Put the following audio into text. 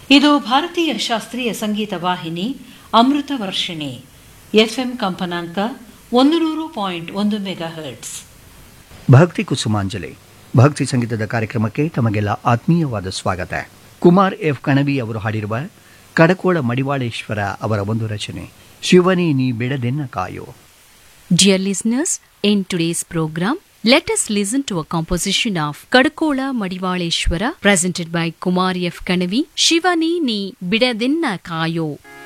ಇದು ಭಾರತೀಯ ಶಾಸ್ತ್ರೀಯ ಸಂಗೀತ ವಾಹಿನಿ ಅಮೃತ ವರ್ಷಿಣಿ ಎಫ್ಎಂ ಕಂಪನಾಂಕ ಒಂದು ನೂರು ಪಾಯಿಂಟ್ ಒಂದು ಮೆಗಾ ಹರ್ಟ್ಸ್ ಭಕ್ತಿ ಕುಸುಮಾಂಜಲಿ ಭಕ್ತಿ ಸಂಗೀತದ ಕಾರ್ಯಕ್ರಮಕ್ಕೆ ತಮಗೆಲ್ಲ ಆತ್ಮೀಯವಾದ ಸ್ವಾಗತ ಕುಮಾರ್ ಎಫ್ ಕಣವಿ ಅವರು ಹಾಡಿರುವ ಕಡಕೋಳ ಮಡಿವಾಳೇಶ್ವರ ಅವರ ಒಂದು ರಚನೆ ಶಿವನೇ ನೀ ಬಿಡದೆನ್ನ ಕಾಯೋ Dear listeners, in today's program, let us listen to a composition of Kadakola Madivaleshwara presented by Kumari F. Kanavi, Shivani Ni Bidadinna Kayo.